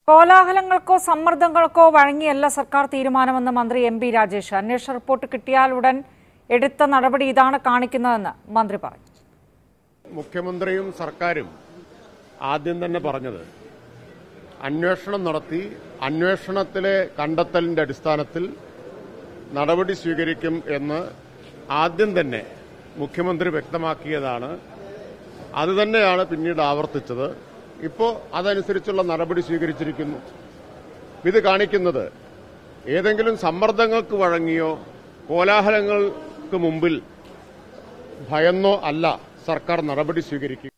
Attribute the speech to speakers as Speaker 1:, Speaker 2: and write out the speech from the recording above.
Speaker 1: കോലാഹലങ്ങൾക്കോ സമ്മർദ്ദങ്ങൾക്കോ വഴങ്ങിയല്ല സർക്കാർ തീരുമാനമെന്ന് മന്ത്രി എം പി രാജേഷ് അന്വേഷണ റിപ്പോർട്ട് കിട്ടിയാലുടൻ എടുത്ത നടപടി ഇതാണ് കാണിക്കുന്നതെന്ന് മന്ത്രി പറഞ്ഞു
Speaker 2: മുഖ്യമന്ത്രിയും സർക്കാരും ആദ്യം തന്നെ പറഞ്ഞത് അന്വേഷണം നടത്തി അന്വേഷണത്തിലെ കണ്ടെത്തലിന്റെ അടിസ്ഥാനത്തിൽ നടപടി സ്വീകരിക്കും എന്ന് ആദ്യം തന്നെ മുഖ്യമന്ത്രി വ്യക്തമാക്കിയതാണ് അതുതന്നെയാണ് പിന്നീട് ആവർത്തിച്ചത് ഇപ്പോൾ അതനുസരിച്ചുള്ള നടപടി സ്വീകരിച്ചിരിക്കുന്നു ഇത് കാണിക്കുന്നത് ഏതെങ്കിലും സമ്മർദ്ദങ്ങൾക്ക് വഴങ്ങിയോ കോലാഹലങ്ങൾക്ക് മുമ്പിൽ ഭയന്നോ അല്ല സർക്കാർ നടപടി സ്വീകരിക്കുക